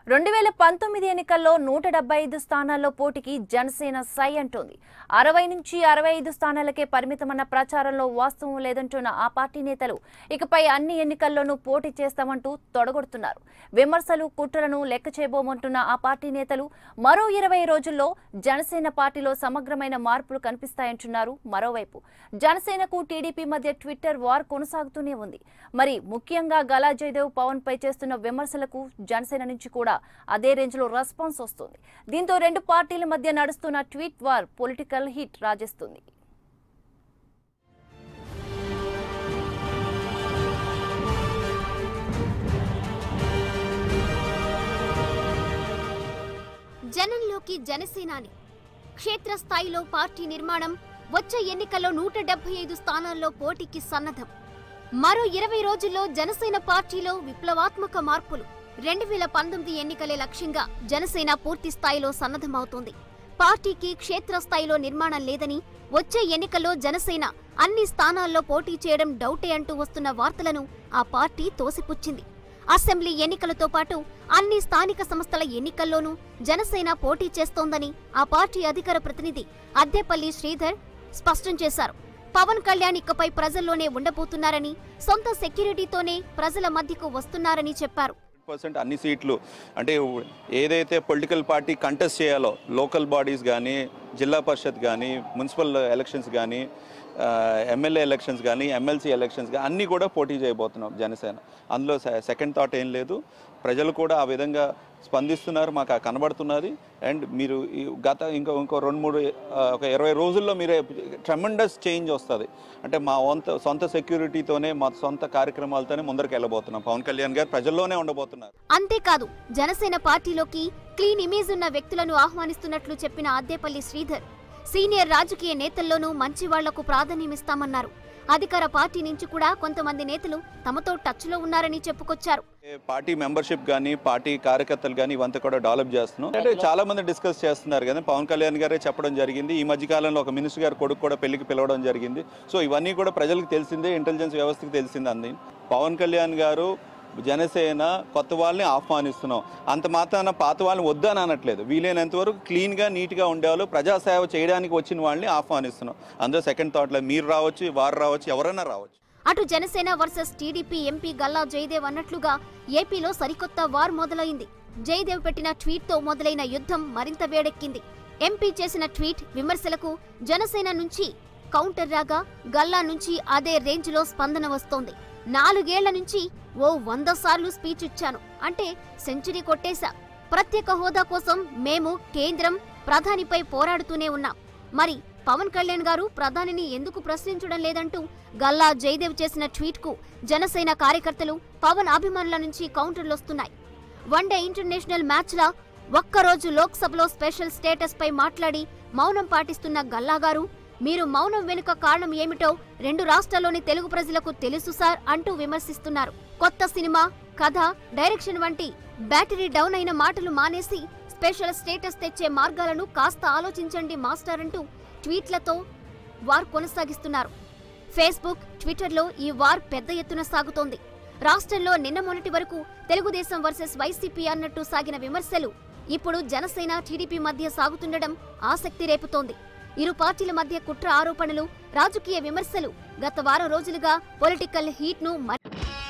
రెండు వేల పంతొమ్మిది ఎన్నికల్లో నూట డెబ్బై ఐదు స్థానాల్లో పోటీకి జనసేన సై అంటోంది అరవై నుంచి అరవై ఐదు స్థానాలకే పరిమితమన్న ప్రచారంలో వాస్తవం లేదంటున్న ఆ పార్టీ నేతలు ఇకపై అన్ని ఎన్నికల్లోనూ పోటీ చేస్తామంటూ తొడగొడుతున్నారు విమర్శలు కుట్రలను లెక్క చేయబోమంటున్న ఆ పార్టీ నేతలు మరో ఇరవై రోజుల్లో జనసేన పార్టీలో సమగ్రమైన మార్పులు కనిపిస్తాయంటున్నారు మరోవైపు జనసేనకు టీడీపీ మధ్య ట్విట్టర్ వార్ కొనసాగుతూనే ఉంది మరి ముఖ్యంగా గలా జయదేవ్ పవన్ పై చేస్తున్న విమర్శలకు జనసేన నుంచి కూడా అదే రేంజ్ లో రెస్పాన్స్ వస్తుంది దీంతో రెండు పార్టీల మధ్య నడుస్తున్న ట్వీట్ వార్ పొలిటికల్ హిట్ రాజేస్తుంది జనంలోకి జనసేనాని క్షేత్రస్థాయిలో పార్టీ నిర్మాణం వచ్చే ఎన్నికల్లో నూట డెబ్బై ఐదు స్థానాల్లో పోటీకి సన్నద్ధం మరో ఇరవై రోజుల్లో జనసేన పార్టీలో విప్లవాత్మక మార్పులు రెండు వేల పంతొమ్మిది ఎన్నికలే లక్ష్యంగా జనసేన పూర్తి స్థాయిలో సన్నద్ధమవుతోంది పార్టీకి క్షేత్రస్థాయిలో నిర్మాణం లేదని వచ్చే ఎన్నికల్లో జనసేన అన్ని స్థానాల్లో పోటీ చేయడం డౌటే అంటూ వస్తున్న వార్తలను ఆ పార్టీ తోసిపుచ్చింది అసెంబ్లీ ఎన్నికలతో పాటు అన్ని స్థానిక సంస్థల ఎన్నికల్లోనూ జనసేన పోటీ చేస్తోందని ఆ పార్టీ అధికార ప్రతినిధి అద్దెపల్లి శ్రీధర్ స్పష్టం చేశారు పవన్ కళ్యాణ్ ఇకపై ప్రజల్లోనే ఉండబోతున్నారని సొంత సెక్యూరిటీతోనే ప్రజల మధ్యకు వస్తున్నారని చెప్పారు పర్సెంట్ అన్ని సీట్లు అంటే ఏదైతే పొలిటికల్ పార్టీ కంటెస్ట్ చేయాలో లోకల్ బాడీస్ కానీ జిల్లా పరిషత్ కానీ మున్సిపల్ ఎలక్షన్స్ కానీ ఎమ్మెల్యే ఎలక్షన్స్ కానీ ఎమ్మెల్సీ ఎలక్షన్స్ కానీ అన్నీ కూడా పోటీ చేయబోతున్నాం జనసేన అందులో సెకండ్ థాట్ ఏం లేదు ప్రజలు కూడా ఆ విధంగా స్పందిస్తున్నారు మాకు ఆ కనబడుతున్నది అండ్ మీరు ఈ గత ఇంకో ఇంకో రెండు మూడు ఆ, ఒక ఇరవై రోజుల్లో మీరే ట్రెమండస్ చేంజ్ వస్తుంది అంటే మా వంత సొంత సెక్యూరిటీతోనే మా సొంత కార్యక్రమాలతోనే ముందరికి వెళ్ళబోతున్నాం పవన్ కళ్యాణ్ గారు ప్రజల్లోనే ఉండబోతున్నారు అంతేకాదు జనసేన పార్టీలోకి క్లీన్ ఇమేజ్ ఉన్న వ్యక్తులను ఆహ్వానిస్తున్నట్లు చెప్పిన అద్దేపల్లి శ్రీధర్ సీనియర్ రాజకీయ నేతల్లోనూ మంచి వాళ్లకు ప్రాధాన్యమిస్తామన్నారు అధికార పార్టీ నుంచి కూడా కొంతమంది నేతలు తమతో టచ్లో ఉన్నారని చెప్పుకొచ్చారు పార్టీ మెంబర్షిప్ కానీ పార్టీ కార్యకర్తలు కానీ ఇవంతా కూడా డెవలప్ చేస్తున్నాం అంటే చాలా మంది డిస్కస్ చేస్తున్నారు కదా పవన్ కళ్యాణ్ గారే చెప్పడం జరిగింది ఈ మధ్య కాలంలో ఒక మినిస్టర్ గారు కొడుకు కూడా పెళ్లికి పిలవడం జరిగింది సో ఇవన్నీ కూడా ప్రజలకు తెలిసిందే ఇంటెలిజెన్స్ వ్యవస్థకి తెలిసింది అంది పవన్ కళ్యాణ్ గారు జనసేన కొత్త వాళ్ళని ఆహ్వానిస్తున్నాం అంత మాత్రాన పాత వాళ్ళని వద్దని అనట్లేదు వీలైనంత వరకు క్లీన్గా నీట్గా ఉండేవాళ్ళు ప్రజాసేవ చేయడానికి వచ్చిన వాళ్ళని ఆహ్వానిస్తున్నాం అందులో సెకండ్ థాట్లో మీరు రావచ్చు వారు రావచ్చు ఎవరైనా రావచ్చు అటు Janasena versus TDP MP Galla Jayadev అన్నట్లుగా ఏపీలో సరికొత్త వార్ మొదలైంది జయదేవ్ పెట్టిన ట్వీట్ తో మొదలైన యుద్ధం మరింత వేడెక్కింది ఎంపీ చేసిన ట్వీట్ విమర్శలకు జనసేన నుంచి కౌంటర్ రాగా గల్లా నుంచి అదే రేంజ్ లో స్పందన వస్తోంది నాలుగేళ్ల నుంచి ఓ వంద సార్లు స్పీచ్ ఇచ్చాను అంటే సెంచరీ కొట్టేశా ప్రత్యేక హోదా కోసం మేము కేంద్రం ప్రధానిపై పోరాడుతూనే ఉన్నాం మరి పవన్ కళ్యాణ్ గారు ప్రధానిని ఎందుకు ప్రశ్నించడం లేదంటూ గల్లా జయదేవ్ చేసిన ట్వీట్ కు జనసేన కార్యకర్తలు పవన్ అభిమానుల నుంచి కౌంటర్లు వస్తున్నాయి వన్డే ఇంటర్నేషనల్ మ్యాచ్ లా ఒక్కరోజు లోక్సభలో స్పెషల్ స్టేటస్ పై మాట్లాడి మౌనం పాటిస్తున్న గల్లా గారు మీరు మౌనం వెనుక కారణం ఏమిటో రెండు రాష్ట్రాల్లోని తెలుగు ప్రజలకు తెలుసు సార్ అంటూ విమర్శిస్తున్నారు కొత్త సినిమా కథ డైరెక్షన్ వంటి బ్యాటరీ డౌన్ అయిన మాటలు మానేసి స్పెషల్ స్టేటస్ తెచ్చే మార్గాలను కాస్త ఆలోచించండి మాస్టర్ అంటూ ట్వీట్లతో వార్ కొనసాగిస్తున్నారు ఫేస్బుక్ ట్విట్టర్లో ఈ వార్ పెద్ద ఎత్తున సాగుతోంది రాష్ట్రంలో నిన్న మొన్నటి వరకు తెలుగుదేశం వర్సెస్ వైసీపీ అన్నట్టు సాగిన విమర్శలు ఇప్పుడు జనసేన టీడీపీ మధ్య సాగుతుండడం ఆసక్తి రేపుతోంది ఇరు పార్టీల మధ్య కుట్ర ఆరోపణలు రాజకీయ విమర్శలు గత వారం రోజులుగా పొలిటికల్ హీట్ ను